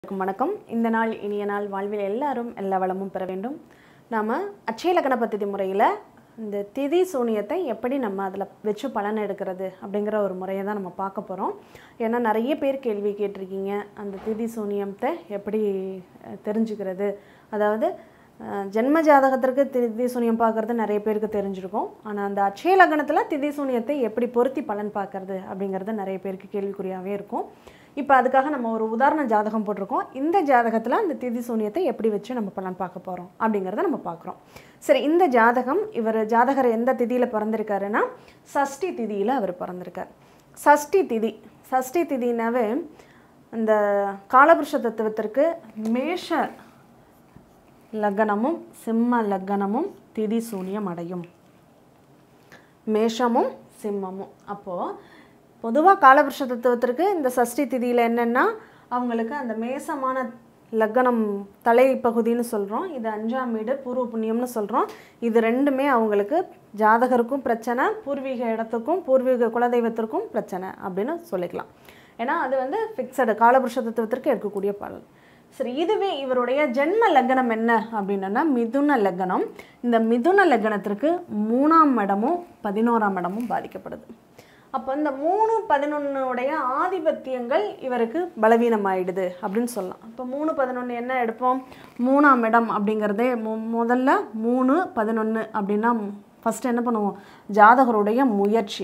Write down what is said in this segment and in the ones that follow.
அனைவருக்கும் வணக்கம் இந்த நாள் இனிய நாள் வாழ்வில் எல்லாரும் எல்லா வளமும் பெற வேண்டும் நாம் அட்சயலக்கண பദ്ധதி முறையில் இந்த திதி சூனியத்தை எப்படி நம்ம அதில் வச்சு பலன் எடுக்கிறது அப்படிங்கிற ஒரு முறையை தான் நம்ம பார்க்க போகிறோம் ஏன்னா நிறைய பேர் கேள்வி கேட்டிருக்கீங்க அந்த திதி சூனியத்தை எப்படி அஹ், தெரிஞ்சுக்கிறது அதாவது அஹ், ஜென்ம ஜாதகத்திற்கு திதி சூனியம் பார்க்குறது நிறைய பேருக்கு தெரிஞ்சிருக்கும் ஆனால் அந்த அட்சய லக்னத்தில் திதி சூனியத்தை எப்படி பொருத்தி பலன் பார்க்கறது அப்படிங்கிறது நிறைய பேருக்கு கேள்விக்குறியாகவே இருக்கும் இப்போ அதுக்காக நம்ம ஒரு உதாரண ஜாதகம் போட்டிருக்கோம் இந்த ஜாதகத்தில் அந்த திதி சூனியத்தை எப்படி வச்சு நம்ம பலன் பார்க்க போகிறோம் அப்படிங்கிறத நம்ம பார்க்குறோம் சரி இந்த ஜாதகம் இவர் ஜாதகர் எந்த திதியில் பிறந்திருக்காருன்னா சஷ்டி திதியில் அவர் பிறந்திருக்கார் சஷ்டி திதி சஷ்டி திதினாவே அந்த காலபுருஷ தத்துவத்திற்கு மேஷ லக்னமும் சிம்ம லக்னமும் திதி சூனியம் அடையும் மேஷமும் சிம்மமும் அப்போது பொதுவாக காலபுருஷ தத்துவத்திற்கு இந்த சஷ்டி திதியில் என்னென்னா அவங்களுக்கு அந்த மேசமான லக்னம் தலைப்பகுதின்னு சொல்கிறோம் இது அஞ்சாம் வீடு பூர்வ புண்ணியம்னு சொல்கிறோம் இது ரெண்டுமே அவங்களுக்கு ஜாதகருக்கும் பிரச்சனை பூர்வீக இடத்துக்கும் பூர்வீக குலதெய்வத்திற்கும் பிரச்சனை அப்படின்னு சொல்லிக்கலாம் ஏன்னா அது வந்து ஃபிக்ஸடு காலபுருஷ தத்துவத்திற்கு இருக்கக்கூடிய பலன் சரி இதுவே இவருடைய ஜென்ம லக்னம் என்ன அப்படின்னா மிதுன லக்னம் இந்த மிதுன லக்னத்திற்கு மூணாம் இடமும் பதினோராம் இடமும் பாதிக்கப்படுது அப்போ இந்த மூணு பதினொன்னுடைய ஆதிபத்தியங்கள் இவருக்கு பலவீனமாயிடுது அப்படின்னு சொல்லலாம் இப்போ மூணு பதினொன்று என்ன எடுப்போம் மூணாம் இடம் அப்படிங்கிறதே மு முதல்ல மூணு பதினொன்று அப்படின்னா ஃபஸ்ட்டு என்ன பண்ணுவோம் ஜாதகருடைய முயற்சி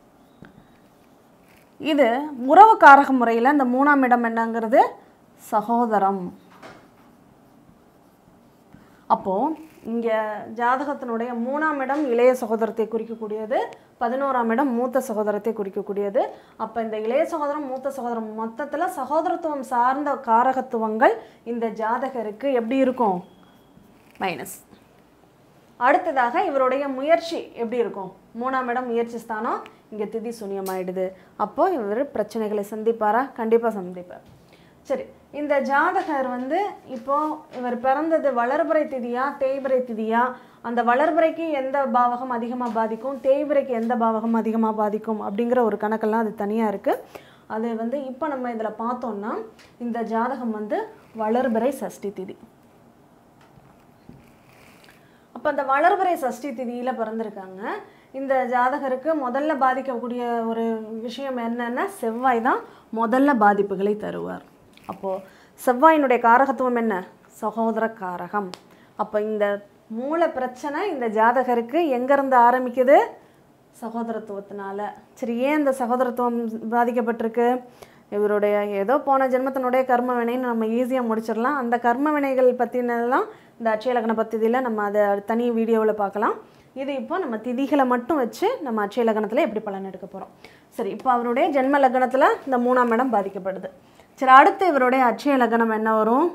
இது உறவு காரக முறையில் இந்த மூணாம் இடம் என்னங்கிறது சகோதரம் அப்போது இங்கே ஜாதகத்தினுடைய மூணாம் இடம் இளைய சகோதரத்தை குறிக்கக்கூடியது பதினோராம் இடம் மூத்த சகோதரத்தை குறிக்கக்கூடியது அப்போ இந்த இளைய சகோதரம் மூத்த சகோதரம் மொத்தத்தில் சகோதரத்துவம் சார்ந்த காரகத்துவங்கள் இந்த ஜாதகருக்கு எப்படி இருக்கும் மைனஸ் அடுத்ததாக இவருடைய முயற்சி எப்படி இருக்கும் மூணாம் இடம் முயற்சி ஸ்தானம் இங்கே திதி சூன்யமாயிடுது அப்போ இவர் பிரச்சனைகளை சந்திப்பாரா கண்டிப்பாக சந்திப்பார் சரி இந்த ஜாதகர் வந்து இப்போ இவர் பிறந்தது வளர்பிறை திதியா தேய்பிறை திதியா அந்த வளர்பிறைக்கு எந்த பாவகம் அதிகமாக பாதிக்கும் தேய்பிறைக்கு எந்த பாவகம் அதிகமாக பாதிக்கும் அப்படிங்கிற ஒரு கணக்கெல்லாம் அது தனியாக இருக்குது அது வந்து இப்போ நம்ம இதில் பார்த்தோம்னா இந்த ஜாதகம் வந்து வளர்பிறை சஷ்டி திதி அப்போ அந்த வளர்பிறை சஷ்டி திதியில் பிறந்திருக்காங்க இந்த ஜாதகருக்கு முதல்ல பாதிக்கக்கூடிய ஒரு விஷயம் என்னன்னா செவ்வாய் தான் முதல்ல பாதிப்புகளை தருவார் அப்போது செவ்வாயினுடைய காரகத்துவம் என்ன சகோதர காரகம் அப்போ இந்த மூல பிரச்சனை இந்த ஜாதகருக்கு எங்கேருந்து ஆரம்பிக்குது சகோதரத்துவத்தினால சரி ஏன் இந்த சகோதரத்துவம் பாதிக்கப்பட்டிருக்கு இவருடைய ஏதோ போன ஜென்மத்தினுடைய கர்ம வினைன்னு நம்ம ஈஸியாக முடிச்சிடலாம் அந்த கர்ம வினைகள் பற்றினதெல்லாம் இந்த அட்சயலக்கண பத்தியில் நம்ம அதை தனி வீடியோவில் பார்க்கலாம் இது இப்போ நம்ம திதிகளை மட்டும் வச்சு நம்ம அட்சய லக்னத்தில் எப்படி பலன் எடுக்க போகிறோம் சரி இப்போ அவருடைய ஜென்ம லக்னத்தில் இந்த மூணாம் இடம் பாதிக்கப்படுது சரி அடுத்து இவருடைய அட்சய லக்னம் என்ன வரும்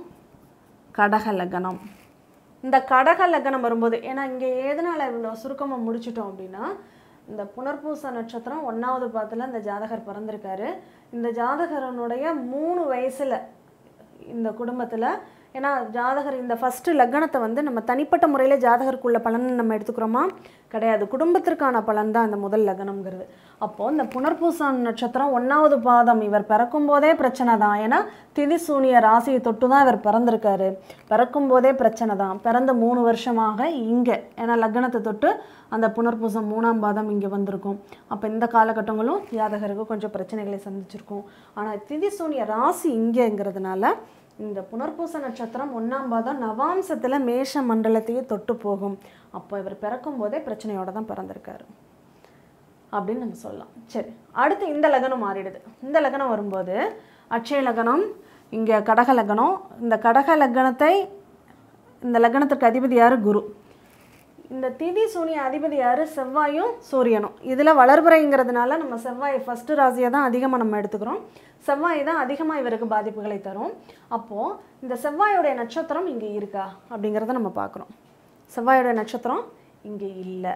கடக லக்னம் இந்த கடக லக்னம் வரும்போது ஏன்னா இங்கே எதனால் இவ்வளோ சுருக்கமாக முடிச்சிட்டோம் அப்படின்னா இந்த புனர்பூச நட்சத்திரம் ஒன்றாவது பாத்தில் இந்த ஜாதகர் பிறந்திருக்காரு இந்த ஜாதகரனுடைய மூணு வயசில் இந்த குடும்பத்தில் ஏன்னா ஜாதகர் இந்த ஃபஸ்ட்டு லக்னத்தை வந்து நம்ம தனிப்பட்ட முறையில் ஜாதகருக்குள்ள பலன் நம்ம எடுத்துக்கிறோமா கிடையாது குடும்பத்திற்கான பலன் தான் இந்த முதல் லக்னம்ங்கிறது அப்போது இந்த புனர்பூச நட்சத்திரம் ஒன்றாவது பாதம் இவர் பிறக்கும் போதே பிரச்சனை தான் ஏன்னா திதி சூனிய ராசியை தொட்டு தான் இவர் பிறந்திருக்காரு பிறக்கும் போதே பிரச்சனை தான் பிறந்த மூணு வருஷமாக இங்கே ஏன்னா லக்னத்தை தொட்டு அந்த புனர்பூசம் மூணாம் பாதம் இங்கே வந்திருக்கும் அப்போ இந்த காலகட்டங்களும் ஜாதகருக்கு கொஞ்சம் பிரச்சனைகளை சந்திச்சிருக்கும் ஆனால் திதி சூனிய ராசி இங்கேங்கிறதுனால இந்த புனர்பூச நட்சத்திரம் ஒன்றாம் பாதம் நவாம்சத்தில் மேஷ மண்டலத்தையே தொட்டு போகும் அப்போ இவர் பிறக்கும் போதே பிரச்சனையோட தான் பிறந்திருக்காரு அப்படின்னு நம்ம சொல்லலாம் சரி அடுத்து இந்த லக்னம் மாறிடுது இந்த லக்னம் வரும்போது அட்சய லக்னம் இங்கே கடக லக்னம் இந்த கடக லக்னத்தை இந்த லக்னத்திற்கு அதிபதி யார் குரு இந்த திதி சூனிய அதிபதி யார் செவ்வாயும் சூரியனும் இதில் வளர்பிறைங்கிறதுனால நம்ம செவ்வாய் ஃபஸ்ட்டு ராசியை தான் அதிகமாக நம்ம எடுத்துக்கிறோம் செவ்வாய் தான் அதிகமாக இவருக்கு பாதிப்புகளை தரும் அப்போது இந்த செவ்வாயோடைய நட்சத்திரம் இங்கே இருக்கா அப்படிங்கிறத நம்ம பார்க்குறோம் செவ்வாயோடைய நட்சத்திரம் இங்கே இல்லை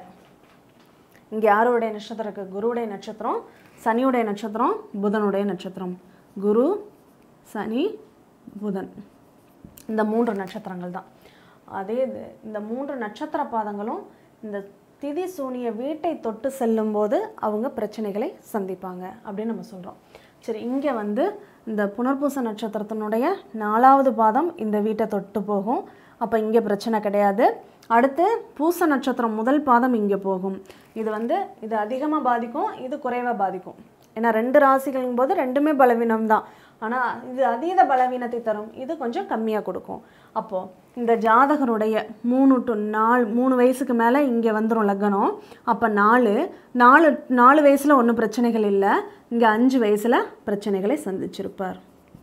இங்கே யாருடைய நட்சத்திரம் இருக்குது குருவுடைய நட்சத்திரம் சனியுடைய நட்சத்திரம் புதனுடைய நட்சத்திரம் குரு சனி புதன் இந்த மூன்று நட்சத்திரங்கள் தான் அதே இது இந்த மூன்று நட்சத்திர பாதங்களும் இந்த திதி சூனிய வீட்டை தொட்டு செல்லும்போது அவங்க பிரச்சனைகளை சந்திப்பாங்க அப்படின்னு நம்ம சொல்கிறோம் சரி இங்கே வந்து இந்த புனர்பூச நட்சத்திரத்தினுடைய நாலாவது பாதம் இந்த வீட்டை தொட்டு போகும் அப்போ இங்கே பிரச்சனை கிடையாது அடுத்து பூச நட்சத்திரம் முதல் பாதம் இங்கே போகும் இது வந்து இது அதிகமாக பாதிக்கும் இது குறைவாக பாதிக்கும் ஏன்னா ரெண்டு ராசிகளுங்கும் போது ரெண்டுமே பலவீனம் தான் ஆனால் இது அதீத பலவீனத்தை தரும் இது கொஞ்சம் கம்மியாக கொடுக்கும் அப்போது இந்த ஜாதகருடைய மூணு டு நாலு மூணு வயசுக்கு மேலே இங்கே வந்துடும் லக்னம் அப்போ நாலு நாலு நாலு வயசில் ஒன்றும் பிரச்சனைகள் இல்லை இங்கே அஞ்சு வயசில் பிரச்சனைகளை சந்திச்சிருப்பார்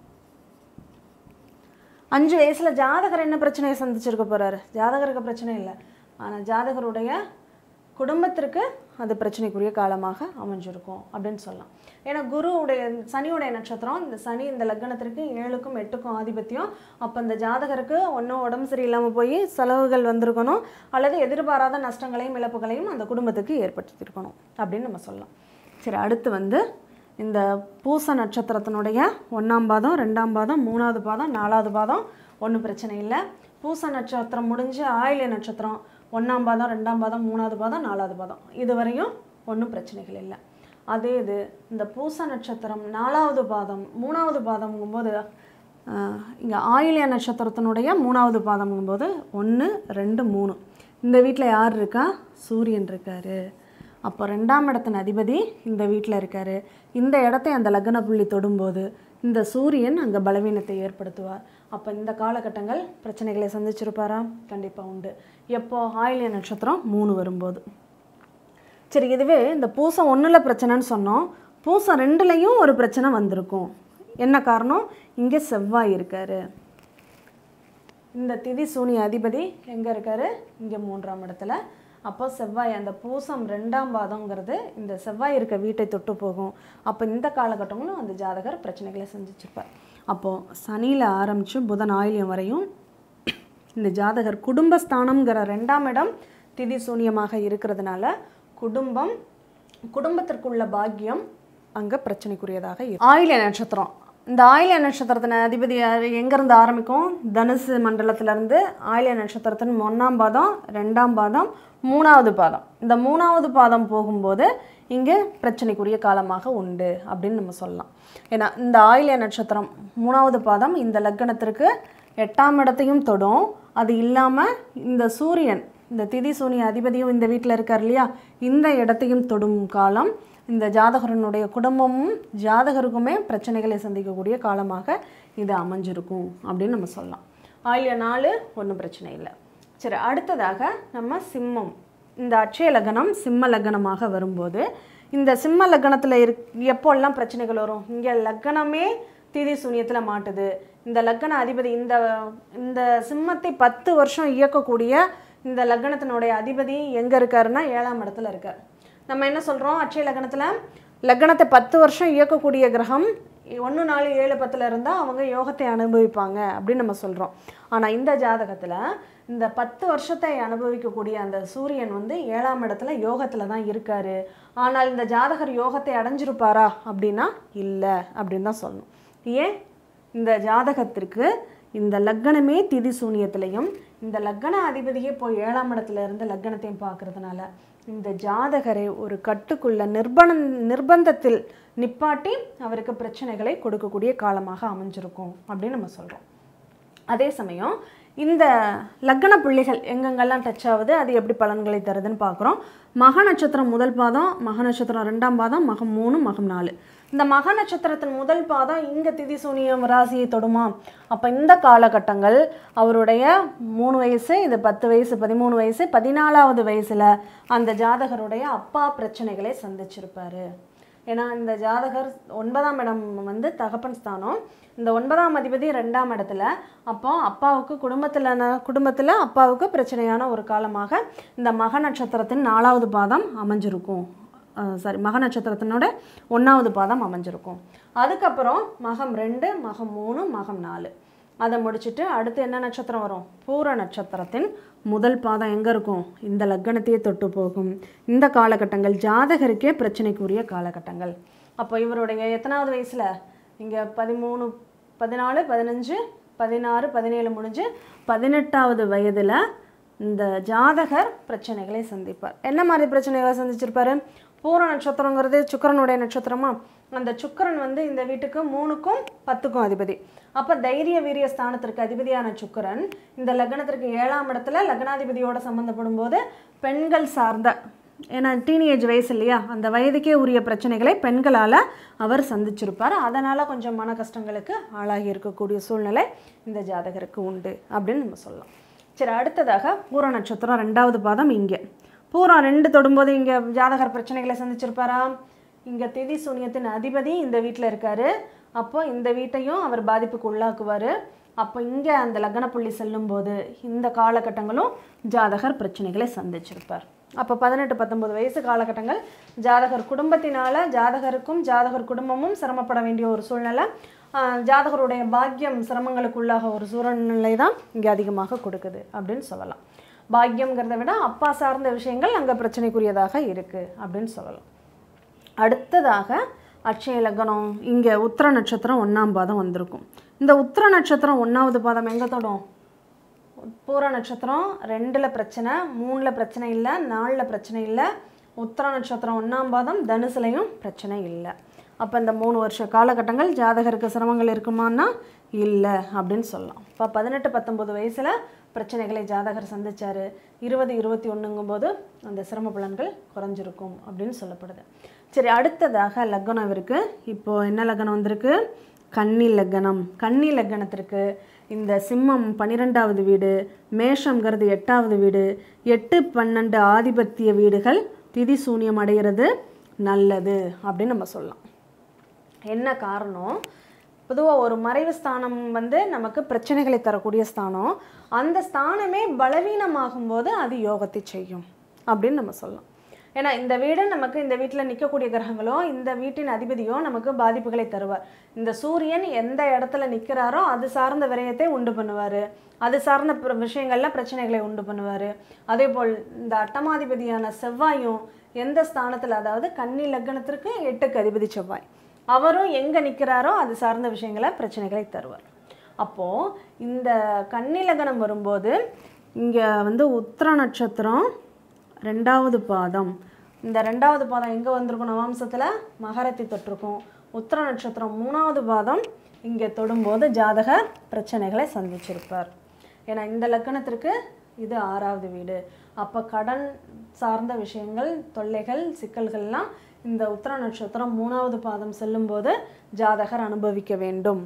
அஞ்சு வயசில் ஜாதகர் என்ன பிரச்சனையை சந்திச்சிருக்க போகிறாரு ஜாதகருக்கு பிரச்சனை இல்லை ஆனால் ஜாதகருடைய குடும்பத்திற்கு அது பிரச்சனைக்குரிய காலமாக அமைஞ்சிருக்கும் அப்படின்னு சொல்லலாம் ஏன்னா குருவுடைய சனியுடைய நட்சத்திரம் இந்த சனி இந்த லக்னத்திற்கு ஏழுக்கும் எட்டுக்கும் ஆதிபத்தியம் அப்போ இந்த ஜாதகருக்கு ஒன்றும் உடம்பு சரியில்லாமல் போய் செலவுகள் வந்திருக்கணும் அல்லது எதிர்பாராத நஷ்டங்களையும் இழப்புகளையும் அந்த குடும்பத்துக்கு ஏற்படுத்தியிருக்கணும் அப்படின்னு நம்ம சொல்லலாம் சரி அடுத்து வந்து இந்த பூச நட்சத்திரத்தினுடைய ஒன்றாம் பாதம் ரெண்டாம் பாதம் மூணாவது பாதம் நாலாவது பாதம் ஒன்றும் பிரச்சனை இல்லை பூச நட்சத்திரம் முடிஞ்சு ஆயில்ய நட்சத்திரம் ஒன்றாம் பாதம் ரெண்டாம் பாதம் மூணாவது பாதம் நாலாவது பாதம் இது வரையும் ஒன்றும் பிரச்சனைகள் இல்லை அதே இது இந்த பூச நட்சத்திரம் நாலாவது பாதம் மூணாவது பாதம்ங்கும்போது இங்கே ஆயில்ய நட்சத்திரத்தினுடைய மூணாவது பாதம்ங்கும்போது ஒன்று ரெண்டு மூணு இந்த வீட்டில் யார் இருக்கா சூரியன் இருக்காரு அப்போ ரெண்டாம் இடத்தின் அதிபதி இந்த வீட்டில் இருக்காரு இந்த இடத்தை அந்த லக்ன புள்ளி தொடும்போது இந்த சூரியன் அங்கே பலவீனத்தை ஏற்படுத்துவார் அப்போ இந்த காலகட்டங்கள் பிரச்சனைகளை சந்திச்சிருப்பாரா கண்டிப்பாக உண்டு எப்போ ஆயில்ய நட்சத்திரம் மூணு வரும்போது சரி இதுவே இந்த பூசம் ஒன்றில் பிரச்சனைன்னு சொன்னோம் பூசம் ரெண்டுலேயும் ஒரு பிரச்சனை வந்திருக்கும் என்ன காரணம் இங்கே செவ்வாய் இருக்காரு இந்த திதி சூனிய அதிபதி எங்கே இருக்காரு இங்கே மூன்றாம் இடத்துல அப்போ செவ்வாய் அந்த பூசம் ரெண்டாம் பாதங்கிறது இந்த செவ்வாய் இருக்க வீட்டை தொட்டு போகும் அப்போ இந்த காலகட்டங்களும் அந்த ஜாதகர் பிரச்சனைகளை சந்திச்சிருப்பார் அப்போது சனியில் ஆரம்பித்து புதன் ஆயில்யம் வரையும் இந்த ஜாதகர் குடும்பஸ்தானம்ங்கிற ரெண்டாம் இடம் திதி சூனியமாக இருக்கிறதுனால குடும்பம் குடும்பத்திற்குள்ள பாக்கியம் அங்கே பிரச்சனைக்குரியதாக இருக்கும் ஆயில்ய நட்சத்திரம் இந்த ஆயில்ய நட்சத்திரத்தின் அதிபதி யாரு? எங்கேருந்து ஆரம்பிக்கும் தனுசு மண்டலத்திலேருந்து ஆயில்ய நட்சத்திரத்தின் ஒன்றாம் பாதம் ரெண்டாம் பாதம் மூணாவது பாதம் இந்த மூணாவது பாதம் போகும்போது இங்கே பிரச்சனைக்குரிய காலமாக உண்டு அப்படின்னு நம்ம சொல்லலாம் ஏன்னா இந்த ஆயில்ய நட்சத்திரம் மூணாவது பாதம் இந்த லக்னத்திற்கு எட்டாம் இடத்தையும் தொடும் அது இல்லாமல் இந்த சூரியன் இந்த திதி சூனிய அதிபதியும் இந்த வீட்டில் இருக்கார் இல்லையா இந்த இடத்தையும் தொடும் காலம் இந்த ஜாதகரனுடைய குடும்பமும் ஜாதகருக்குமே பிரச்சனைகளை சந்திக்கக்கூடிய காலமாக இது அமைஞ்சிருக்கும் அப்படின்னு நம்ம சொல்லலாம் ஆயில்ய நாலு ஒன்றும் பிரச்சனை இல்லை சரி அடுத்ததாக நம்ம சிம்மம் இந்த அட்சய லக்னம் சிம்ம லக்னமாக வரும்போது இந்த சிம்ம லக்னத்தில் இரு எப்போல்லாம் பிரச்சனைகள் வரும் இங்கே லக்னமே திதி சூனியத்தில் மாட்டுது இந்த லக்ன அதிபதி இந்த இந்த சிம்மத்தை பத்து வருஷம் இயக்கக்கூடிய இந்த லக்னத்தினுடைய அதிபதி எங்கே இருக்காருன்னா ஏழாம் இடத்துல இருக்கார் நம்ம என்ன சொல்கிறோம் அட்சய லக்னத்தில் லக்னத்தை பத்து வருஷம் இயக்கக்கூடிய கிரகம் ஒன்று நாலு ஏழு பத்தில் இருந்தால் அவங்க யோகத்தை அனுபவிப்பாங்க அப்படின்னு நம்ம சொல்கிறோம் ஆனால் இந்த ஜாதகத்தில் இந்த பத்து வருஷத்தை அனுபவிக்கக்கூடிய அந்த சூரியன் வந்து ஏழாம் இடத்துல யோகத்தில் தான் இருக்காரு ஆனால் இந்த ஜாதகர் யோகத்தை அடைஞ்சிருப்பாரா அப்படின்னா இல்லை அப்படின்னு தான் சொல்லணும் ஏன் இந்த ஜாதகத்திற்கு இந்த லக்னமே திதி சூனியத்திலையும் இந்த லக்ன அதிபதியே போய் ஏழாம் இடத்துல இருந்து லக்னத்தையும் பார்க்கறதுனால இந்த ஜாதகரை ஒரு கட்டுக்குள்ள நிர்பண நிர்பந்தத்தில் நிப்பாட்டி அவருக்கு பிரச்சனைகளை கொடுக்கக்கூடிய காலமாக அமைஞ்சிருக்கும் அப்படின்னு நம்ம சொல்கிறோம் அதே சமயம் இந்த லக்ன புள்ளிகள் எங்கெங்கெல்லாம் டச் ஆகுது அது எப்படி பலன்களை தருதுன்னு பார்க்குறோம் மக நட்சத்திரம் முதல் பாதம் மக நட்சத்திரம் ரெண்டாம் பாதம் மகம் மூணு மகம் நாலு இந்த மக நட்சத்திரத்தின் முதல் பாதம் இங்கே திதி சூனியம் ராசியை தொடுமா அப்போ இந்த காலகட்டங்கள் அவருடைய மூணு வயசு இது பத்து வயசு பதிமூணு வயசு பதினாலாவது வயசில் அந்த ஜாதகருடைய அப்பா பிரச்சனைகளை சந்திச்சிருப்பாரு ஏன்னா இந்த ஜாதகர் ஒன்பதாம் இடம் வந்து தகப்பன் ஸ்தானம் இந்த ஒன்பதாம் அதிபதி ரெண்டாம் இடத்துல அப்போ அப்பாவுக்கு குடும்பத்தில் குடும்பத்தில் அப்பாவுக்கு பிரச்சனையான ஒரு காலமாக இந்த மக நட்சத்திரத்தின் நாலாவது பாதம் அமைஞ்சிருக்கும் சாரி மக நட்சத்திரத்தினோட ஒன்றாவது பாதம் அமைஞ்சிருக்கும் அதுக்கப்புறம் மகம் ரெண்டு மகம் மூணு மகம் நாலு அதை முடிச்சுட்டு அடுத்து என்ன நட்சத்திரம் வரும் பூர நட்சத்திரத்தின் முதல் பாதம் எங்கே இருக்கும் இந்த லக்னத்தையே தொட்டு போகும் இந்த காலகட்டங்கள் ஜாதகருக்கே பிரச்சனைக்குரிய காலகட்டங்கள் அப்போ இவருடைய எத்தனாவது வயசில் இங்கே பதிமூணு பதினாலு பதினஞ்சு பதினாறு பதினேழு முடிஞ்சு பதினெட்டாவது வயதில் இந்த ஜாதகர் பிரச்சனைகளை சந்திப்பார் என்ன மாதிரி பிரச்சனைகளை சந்திச்சிருப்பாரு பூர நட்சத்திரங்கிறது சுக்கிரனுடைய நட்சத்திரமா அந்த சுக்கிரன் வந்து இந்த வீட்டுக்கு மூணுக்கும் பத்துக்கும் அதிபதி அப்போ தைரிய வீரிய ஸ்தானத்திற்கு அதிபதியான சுக்கிரன் இந்த லக்னத்திற்கு ஏழாம் இடத்துல லக்னாதிபதியோட சம்மந்தப்படும் போது பெண்கள் சார்ந்த ஏன்னா டீனேஜ் வயசு இல்லையா அந்த வயதுக்கே உரிய பிரச்சனைகளை பெண்களால் அவர் சந்திச்சிருப்பார் அதனால் கொஞ்சம் மன கஷ்டங்களுக்கு ஆளாகி இருக்கக்கூடிய சூழ்நிலை இந்த ஜாதகருக்கு உண்டு அப்படின்னு நம்ம சொல்லலாம் சரி அடுத்ததாக பூர நட்சத்திரம் ரெண்டாவது பாதம் இங்கே பூரம் ரெண்டு தொடும்போது இங்கே ஜாதகர் பிரச்சனைகளை சந்திச்சிருப்பாரா இங்கே திதி சூனியத்தின் அதிபதி இந்த வீட்டில் இருக்காரு அப்போ இந்த வீட்டையும் அவர் பாதிப்புக்கு உள்ளாக்குவார் அப்போ இங்கே அந்த லக்ன புள்ளி செல்லும்போது இந்த காலகட்டங்களும் ஜாதகர் பிரச்சனைகளை சந்திச்சிருப்பார் அப்போ பதினெட்டு பத்தொன்பது வயசு காலகட்டங்கள் ஜாதகர் குடும்பத்தினால ஜாதகருக்கும் ஜாதகர் குடும்பமும் சிரமப்பட வேண்டிய ஒரு சூழ்நிலை ஆஹ், ஜாதகருடைய பாக்கியம் சிரமங்களுக்குள்ளாக ஒரு சூழ்நிலை தான் இங்கே அதிகமாக கொடுக்குது அப்படின்னு சொல்லலாம் பாக்கியம்ங்கிறத விட அப்பா சார்ந்த விஷயங்கள் அங்கே பிரச்சனைக்குரியதாக இருக்குது அப்படின்னு சொல்லலாம் அடுத்ததாக அட்சய லக்னம் இங்கே உத்திர நட்சத்திரம் ஒன்றாம் பாதம் வந்திருக்கும் இந்த உத்திர நட்சத்திரம் ஒன்றாவது பாதம் எங்கே தொடும் பூர நட்சத்திரம் ரெண்டில் பிரச்சனை மூணில் பிரச்சனை இல்லை நாலில் பிரச்சனை இல்லை உத்திர நட்சத்திரம் ஒன்றாம் பாதம் தனுசுலையும் பிரச்சனை இல்லை அப்போ இந்த மூணு வருஷ காலகட்டங்கள் ஜாதகருக்கு சிரமங்கள் இருக்குமான்னா இல்லை அப்படின்னு சொல்லலாம் இப்போ பதினெட்டு பத்தொம்பது வயசில் பிரச்சனைகளை ஜாதகர் சந்திச்சார் இருபது இருபத்தி ஒன்றுங்கும்போது அந்த சிரம பலன்கள் குறைஞ்சிருக்கும் அப்படின்னு சொல்லப்படுது சரி அடுத்ததாக லக்னம் இவருக்கு இப்போது என்ன லக்னம் வந்திருக்கு கன்னி லக்னம் கன்னி லக்னத்திற்கு இந்த சிம்மம் பன்னிரெண்டாவது வீடு மேஷங்கிறது எட்டாவது வீடு எட்டு பன்னெண்டு ஆதிபத்திய வீடுகள் திதி சூனியம் அடைகிறது நல்லது அப்படின்னு நம்ம சொல்லலாம் என்ன காரணம் பொதுவாக ஒரு மறைவு ஸ்தானம் வந்து நமக்கு பிரச்சனைகளை தரக்கூடிய ஸ்தானம் அந்த ஸ்தானமே பலவீனமாகும் போது அது யோகத்தை செய்யும் அப்படின்னு நம்ம சொல்லலாம் ஏன்னா இந்த வீடு நமக்கு இந்த வீட்டில் நிற்கக்கூடிய கிரகங்களோ இந்த வீட்டின் அதிபதியோ நமக்கு பாதிப்புகளை தருவார் இந்த சூரியன் எந்த இடத்துல நிற்கிறாரோ அது சார்ந்த விரயத்தை உண்டு பண்ணுவார் அது சார்ந்த பிர- விஷயங்கள்ல பிரச்சனைகளை உண்டு பண்ணுவார் அதே போல் இந்த அட்டமாதிபதியான செவ்வாயும் எந்த ஸ்தானத்தில் அதாவது கன்னி லக்னத்திற்கு எட்டுக்கு அதிபதி செவ்வாய் அவரும் எங்கே நிற்கிறாரோ அது சார்ந்த விஷயங்களை பிரச்சனைகளை தருவார் அப்போது இந்த கன்னி லக்னம் வரும்போது இங்கே வந்து உத்திர நட்சத்திரம் ரெண்டாவது பாதம் இந்த ரெண்டாவது பாதம் எங்கே வந்திருக்கும் நவாம்சத்தில் மகரத்தை தொட்டிருக்கும் உத்திர நட்சத்திரம் மூணாவது பாதம் இங்கே தொடும்போது ஜாதகர் பிரச்சனைகளை சந்திச்சிருப்பார் ஏன்னா இந்த லக்கணத்திற்கு இது ஆறாவது வீடு அப்போ கடன் சார்ந்த விஷயங்கள் தொல்லைகள் சிக்கல்கள்லாம் இந்த உத்திர நட்சத்திரம் மூணாவது பாதம் செல்லும்போது ஜாதகர் அனுபவிக்க வேண்டும்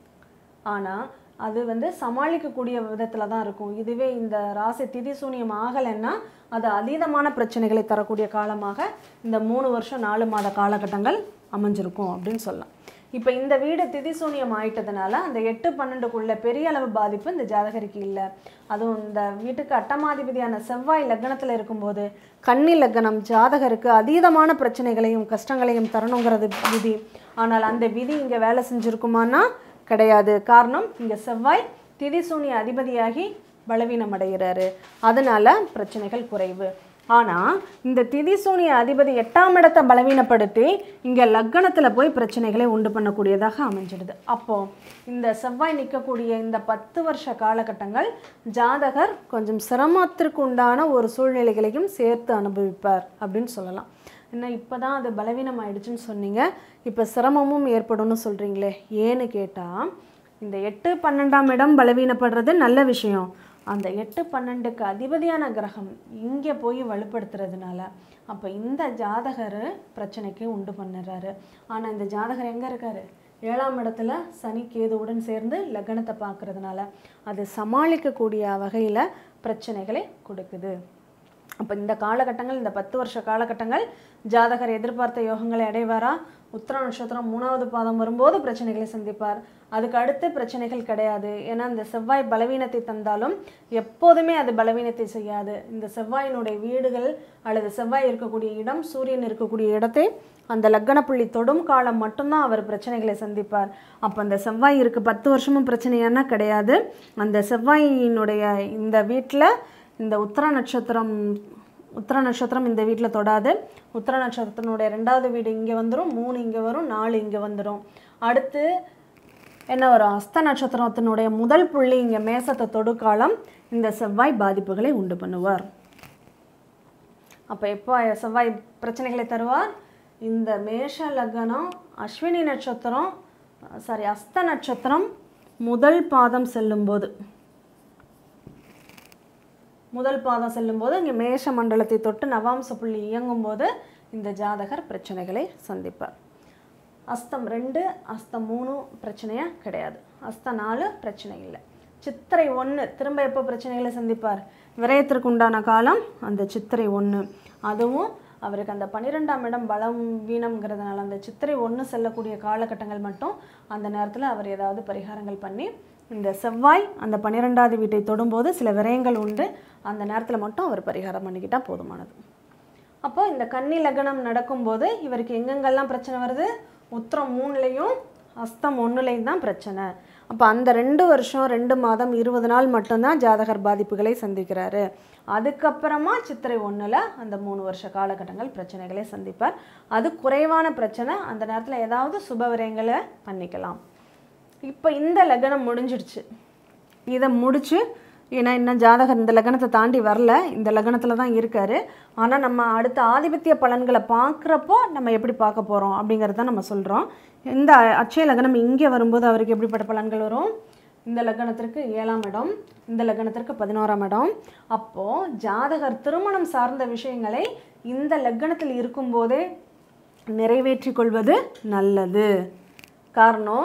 ஆனால் அது வந்து சமாளிக்கக்கூடிய விதத்தில் தான் இருக்கும் இதுவே இந்த ராசி திதி சூனியம் ஆகலைன்னா அது அதீதமான பிரச்சனைகளை தரக்கூடிய காலமாக இந்த மூணு வருஷம் நாலு மாத காலகட்டங்கள் அமைஞ்சிருக்கும் அப்படின்னு சொல்லலாம் இப்போ இந்த வீடு திதி சூனியம் ஆயிட்டதுனால அந்த எட்டு பன்னெண்டுக்குள்ள பெரிய அளவு பாதிப்பு இந்த ஜாதகருக்கு இல்லை அதுவும் இந்த வீட்டுக்கு அட்டமாதிபதியான செவ்வாய் லக்னத்தில் இருக்கும்போது கன்னி லக்னம் ஜாதகருக்கு அதீதமான பிரச்சனைகளையும் கஷ்டங்களையும் தரணுங்கிறது விதி ஆனால் அந்த விதி இங்கே வேலை செஞ்சுருக்குமான்னா கிடையாது காரணம் இங்கே செவ்வாய் திதிசூனிய அதிபதியாகி பலவீனம் அடைகிறாரு அதனால பிரச்சனைகள் குறைவு ஆனால் இந்த திதிசூனிய அதிபதி எட்டாம் இடத்தை பலவீனப்படுத்தி இங்கே லக்கணத்தில் போய் பிரச்சனைகளை உண்டு பண்ணக்கூடியதாக அமைஞ்சிடுது அப்போது இந்த செவ்வாய் நிற்கக்கூடிய இந்த பத்து வருஷ காலகட்டங்கள் ஜாதகர் கொஞ்சம் சிரமத்திற்கு உண்டான ஒரு சூழ்நிலைகளையும் சேர்த்து அனுபவிப்பார் அப்படின்னு சொல்லலாம் என்ன இப்போ தான் அது பலவீனம் ஆயிடுச்சுன்னு சொன்னீங்க இப்போ சிரமமும் ஏற்படும்னு சொல்கிறீங்களே ஏன்னு கேட்டால் இந்த எட்டு பன்னெண்டாம் இடம் பலவீனப்படுறது நல்ல விஷயம் அந்த எட்டு பன்னெண்டுக்கு அதிபதியான கிரகம் இங்கே போய் வலுப்படுத்துறதுனால அப்போ இந்த ஜாதகர் பிரச்சனைக்கு உண்டு பண்ணுறாரு ஆனால் இந்த ஜாதகர் எங்கே இருக்காரு ஏழாம் இடத்துல சனி கேதுவுடன் சேர்ந்து லக்னத்தை பார்க்கறதுனால அது சமாளிக்கக்கூடிய வகையில் பிரச்சனைகளை கொடுக்குது அப்போ இந்த காலகட்டங்கள் இந்த பத்து வருஷ காலகட்டங்கள் ஜாதகர் எதிர்பார்த்த யோகங்களை அடைவாரா உத்திர நட்சத்திரம் மூணாவது பாதம் வரும்போது பிரச்சனைகளை சந்திப்பார் அதுக்கு அடுத்து பிரச்சனைகள் கிடையாது ஏன்னா இந்த செவ்வாய் பலவீனத்தை தந்தாலும் எப்போதுமே அது பலவீனத்தை செய்யாது இந்த செவ்வாயினுடைய வீடுகள் அல்லது செவ்வாய் இருக்கக்கூடிய இடம் சூரியன் இருக்கக்கூடிய இடத்தை அந்த லக்கண புள்ளி தொடும் காலம் மட்டும்தான் அவர் பிரச்சனைகளை சந்திப்பார் அப்போ அந்த செவ்வாய் இருக்கு பத்து வருஷமும் பிரச்சனையானா கிடையாது அந்த செவ்வாயினுடைய இந்த வீட்டில் இந்த உத்திர நட்சத்திரம் உத்திர நட்சத்திரம் இந்த வீட்டில் தொடாது உத்திர நட்சத்திரத்தினுடைய ரெண்டாவது வீடு இங்கே வந்துடும் மூணு இங்கே வரும் நாலு இங்கே வந்துடும் அடுத்து என்ன வரும் அஸ்த நட்சத்திரத்தினுடைய முதல் புள்ளி இங்கே மேசத்தை தொடுக்காலம் இந்த செவ்வாய் பாதிப்புகளை உண்டு பண்ணுவார் அப்போ எப்போ செவ்வாய் பிரச்சனைகளை தருவார் இந்த மேஷ லக்னம் அஸ்வினி நட்சத்திரம் சாரி அஸ்த நட்சத்திரம் முதல் பாதம் செல்லும்போது முதல் பாதம் செல்லும்போது இங்கே மேஷ மண்டலத்தை தொட்டு நவாம்ச புள்ளி இயங்கும்போது இந்த ஜாதகர் பிரச்சனைகளை சந்திப்பார் அஸ்தம் ரெண்டு அஸ்தம் மூணு பிரச்சனையாக கிடையாது அஸ்தம் நாலு பிரச்சனை இல்லை சித்திரை ஒன்று திரும்ப எப்போ பிரச்சனைகளை சந்திப்பார் விரயத்திற்கு உண்டான காலம் அந்த சித்திரை ஒன்று அதுவும் அவருக்கு அந்த பன்னிரெண்டாம் இடம் பலம் வீணம்ங்கிறதுனால அந்த சித்திரை ஒன்று செல்லக்கூடிய காலகட்டங்கள் மட்டும் அந்த நேரத்தில் அவர் ஏதாவது பரிகாரங்கள் பண்ணி இந்த செவ்வாய் அந்த பன்னிரெண்டாவது வீட்டை தொடும்போது சில விரயங்கள் உண்டு அந்த நேரத்தில் மட்டும் அவர் பரிகாரம் பண்ணிக்கிட்டால் போதுமானது அப்போ இந்த கன்னி லக்னம் நடக்கும்போது இவருக்கு எங்கெங்கெல்லாம் பிரச்சனை வருது உத்திரம் மூணுலேயும் அஸ்தம் ஒன்றுலையும் தான் பிரச்சனை அப்போ அந்த ரெண்டு வருஷம் ரெண்டு மாதம் இருபது நாள் மட்டும்தான் ஜாதகர் பாதிப்புகளை சந்திக்கிறாரு அதுக்கப்புறமா சித்திரை ஒன்றில் அந்த மூணு வருஷ காலகட்டங்கள் பிரச்சனைகளை சந்திப்பார் அது குறைவான பிரச்சனை அந்த நேரத்தில் ஏதாவது சுப விரயங்களை பண்ணிக்கலாம் இப்போ இந்த லக்னம் முடிஞ்சிடுச்சு இதை முடிச்சு ஏன்னா இன்னும் ஜாதகர் இந்த லக்னத்தை தாண்டி வரல இந்த லக்னத்தில் தான் இருக்காரு ஆனால் நம்ம அடுத்த ஆதிபத்திய பலன்களை பார்க்குறப்போ நம்ம எப்படி பார்க்க போகிறோம் அப்படிங்கிறத நம்ம சொல்கிறோம் இந்த அச்சய லக்னம் இங்கே வரும்போது அவருக்கு எப்படிப்பட்ட பலன்கள் வரும் இந்த லக்னத்திற்கு ஏழாம் இடம் இந்த லக்னத்திற்கு பதினோராம் இடம் அப்போது ஜாதகர் திருமணம் சார்ந்த விஷயங்களை இந்த லக்னத்தில் இருக்கும்போதே நிறைவேற்றி கொள்வது நல்லது காரணம்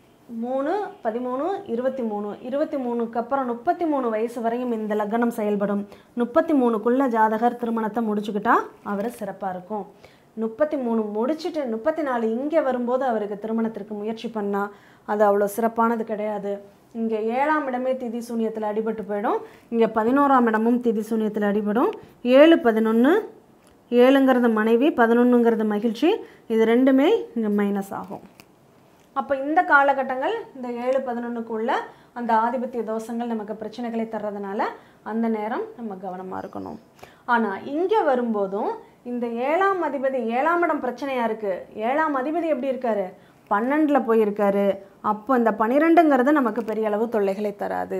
மூணு பதிமூணு இருபத்தி மூணு இருபத்தி மூணுக்கு அப்புறம் முப்பத்தி மூணு வயசு வரையும் இந்த லக்னம் செயல்படும் முப்பத்தி மூணுக்குள்ள ஜாதகர் திருமணத்தை முடிச்சுக்கிட்டா அவர் சிறப்பாக இருக்கும் முப்பத்தி மூணு முடிச்சுட்டு முப்பத்தி நாலு இங்கே வரும்போது அவருக்கு திருமணத்திற்கு முயற்சி பண்ணால் அது அவ்வளோ சிறப்பானது கிடையாது இங்கே ஏழாம் இடமே திதி சூன்யத்தில் அடிபட்டு போயிடும் இங்கே பதினோராம் இடமும் திதி சூன்யத்தில் அடிபடும் ஏழு பதினொன்று ஏழுங்கிறது மனைவி பதினொன்றுங்கிறது மகிழ்ச்சி இது ரெண்டுமே இங்கே மைனஸ் ஆகும் அப்போ இந்த காலகட்டங்கள் இந்த ஏழு பதினொன்றுக்குள்ள அந்த ஆதிபத்திய தோஷங்கள் நமக்கு பிரச்சனைகளை தர்றதுனால அந்த நேரம் நம்ம கவனமாக இருக்கணும் ஆனால் இங்கே வரும்போதும் இந்த ஏழாம் அதிபதி ஏழாம் இடம் பிரச்சனையாக இருக்குது ஏழாம் அதிபதி எப்படி இருக்காரு பன்னெண்டில் போயிருக்காரு அப்போ இந்த பன்னிரெண்டுங்கிறது நமக்கு பெரிய அளவு தொல்லைகளை தராது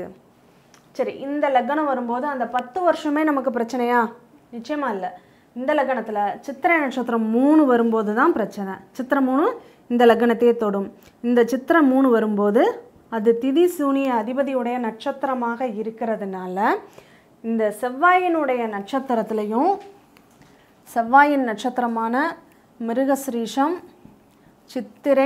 சரி இந்த லக்னம் வரும்போது அந்த பத்து வருஷமே நமக்கு பிரச்சனையா நிச்சயமா இல்லை இந்த லக்னத்தில் சித்திரை நட்சத்திரம் மூணு வரும்போது தான் பிரச்சனை சித்திரை மூணு இந்த லக்னத்தையே தொடும் இந்த சித்திரை மூணு வரும்போது அது திதி சூனிய அதிபதியுடைய நட்சத்திரமாக இருக்கிறதுனால இந்த செவ்வாயினுடைய நட்சத்திரத்திலையும் செவ்வாயின் நட்சத்திரமான மிருகஸ்ரீஷம் சித்திரை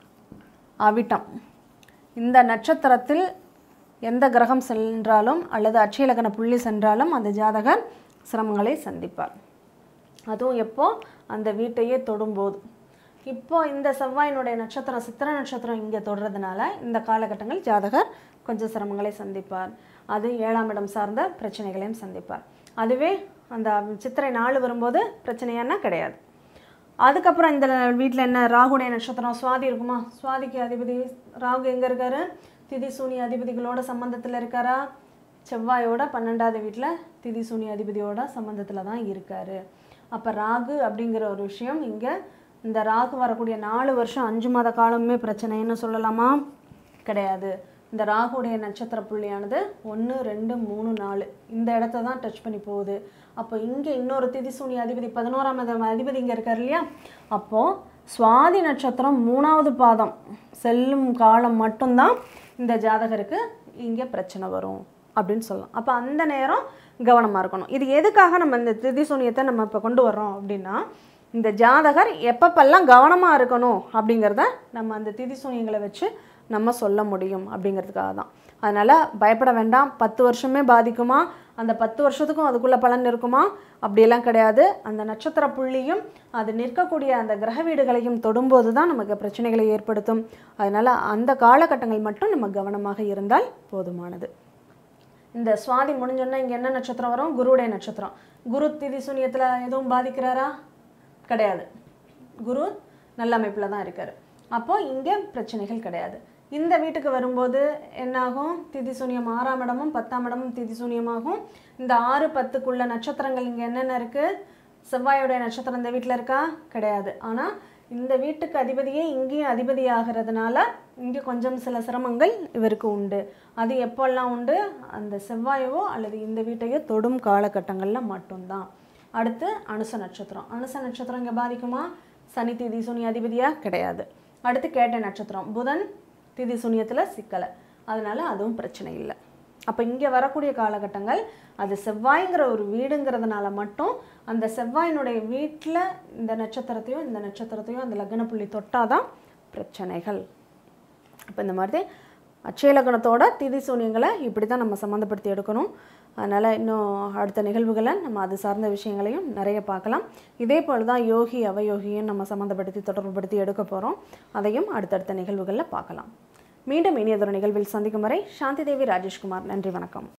அவிட்டம் இந்த நட்சத்திரத்தில் எந்த கிரகம் சென்றாலும் அல்லது அட்சயலக்கண புள்ளி சென்றாலும் அந்த ஜாதகர் சிரமங்களை சந்திப்பார் அதுவும் எப்போ அந்த வீட்டையே தொடும்போது இப்போ இந்த செவ்வாயினுடைய நட்சத்திரம் சித்திர நட்சத்திரம் இங்கே தொடுறதுனால இந்த காலகட்டங்கள் ஜாதகர் கொஞ்சம் சிரமங்களை சந்திப்பார் அது ஏழாம் இடம் சார்ந்த பிரச்சனைகளையும் சந்திப்பார் அதுவே அந்த சித்திரை நாள் வரும்போது பிரச்சனையானா கிடையாது அதுக்கப்புறம் இந்த வீட்டில் என்ன ராகுடைய நட்சத்திரம் சுவாதி இருக்குமா சுவாதிக்கு அதிபதி ராகு எங்கே இருக்காரு திதி சூனிய அதிபதிகளோட சம்பந்தத்தில் இருக்காரா செவ்வாயோட பன்னெண்டாவது வீட்டில் திதி சூனிய அதிபதியோட சம்பந்தத்தில் தான் இருக்காரு அப்போ ராகு அப்படிங்கிற ஒரு விஷயம் இங்கே இந்த ராகு வரக்கூடிய நாலு வருஷம் அஞ்சு மாத காலமுமே பிரச்சனைன்னு சொல்லலாமா கிடையாது இந்த ராகுடைய நட்சத்திர புள்ளியானது ஒன்று ரெண்டு மூணு நாலு இந்த இடத்த தான் டச் பண்ணி போகுது அப்போ இங்கே இன்னொரு திதிசூனி அதிபதி பதினோராம் இடம் அதிபதி இங்கே இருக்கார் இல்லையா அப்போது சுவாதி நட்சத்திரம் மூணாவது பாதம் செல்லும் காலம் மட்டும்தான் இந்த ஜாதகருக்கு இங்கே பிரச்சனை வரும் அப்படின்னு சொல்லலாம் அப்போ அந்த நேரம் கவனமாக இருக்கணும் இது எதுக்காக நம்ம இந்த திதிசூனியத்தை நம்ம இப்போ கொண்டு வர்றோம் அப்படின்னா இந்த ஜாதகர் எப்பப்பெல்லாம் கவனமாக இருக்கணும் அப்படிங்கிறத நம்ம அந்த திதிசூனியங்களை வச்சு நம்ம சொல்ல முடியும் அப்படிங்கிறதுக்காக தான் அதனால் பயப்பட வேண்டாம் பத்து வருஷமே பாதிக்குமா அந்த பத்து வருஷத்துக்கும் அதுக்குள்ளே பலன் இருக்குமா அப்படியெல்லாம் கிடையாது அந்த நட்சத்திர புள்ளியும் அது நிற்கக்கூடிய அந்த கிரக வீடுகளையும் தொடும்போது தான் நமக்கு பிரச்சனைகளை ஏற்படுத்தும் அதனால் அந்த காலகட்டங்கள் மட்டும் நம்ம கவனமாக இருந்தால் போதுமானது இந்த சுவாதி முடிஞ்சோன்னா இங்கே என்ன நட்சத்திரம் வரும் குருவுடைய நட்சத்திரம் குரு திதி சூனியத்தில் எதுவும் பாதிக்கிறாரா கிடையாது குரு நல்ல அமைப்பில் தான் இருக்கார் அப்போது இங்கே பிரச்சனைகள் கிடையாது இந்த வீட்டுக்கு வரும்போது என்னாகும் திதி சூனியம் ஆறாம் இடமும் பத்தாம் இடமும் திதி சூனியமாகும் இந்த ஆறு பத்துக்குள்ள நட்சத்திரங்கள் இங்கே என்னென்ன இருக்குது செவ்வாயோடைய நட்சத்திரம் இந்த வீட்டில் இருக்கா கிடையாது ஆனால் இந்த வீட்டுக்கு அதிபதியே இங்கேயும் அதிபதி ஆகிறதுனால இங்கே கொஞ்சம் சில சிரமங்கள் இவருக்கு உண்டு அது எப்போல்லாம் உண்டு அந்த செவ்வாயவோ அல்லது இந்த வீட்டையோ தொடும் காலகட்டங்களில் மட்டும்தான் அடுத்து அனுச நட்சத்திரம் அனுச நட்சத்திரம் இங்கே பாதிக்குமா சனி திதி சூனி அதிபதியாக கிடையாது அடுத்து கேட்ட நட்சத்திரம் புதன் திதி சூனியத்தில் சிக்கலை அதனால அதுவும் பிரச்சனை இல்லை அப்போ இங்கே வரக்கூடிய காலகட்டங்கள் அது செவ்வாய்ங்கிற ஒரு வீடுங்கிறதுனால மட்டும் அந்த செவ்வாயினுடைய வீட்டில் இந்த நட்சத்திரத்தையும் இந்த நட்சத்திரத்தையும் அந்த லக்ன புள்ளி தொட்டாதான் பிரச்சனைகள் அப்போ இந்த மாதிரி அட்சய லக்னத்தோட திதி சூன்யங்களை இப்படி தான் நம்ம சம்மந்தப்படுத்தி எடுக்கணும் அதனால் இன்னும் அடுத்த நிகழ்வுகளை நம்ம அது சார்ந்த விஷயங்களையும் நிறைய பார்க்கலாம் இதே போல் தான் யோகி அவயோகியும் நம்ம சம்மந்தப்படுத்தி தொடர்புபடுத்தி எடுக்க போகிறோம் அதையும் அடுத்தடுத்த நிகழ்வுகளில் பார்க்கலாம் மீண்டும் இனியதொரு நிகழ்வில் சந்திக்கும் வரை சாந்தி தேவி ராஜேஷ்குமார் நன்றி வணக்கம்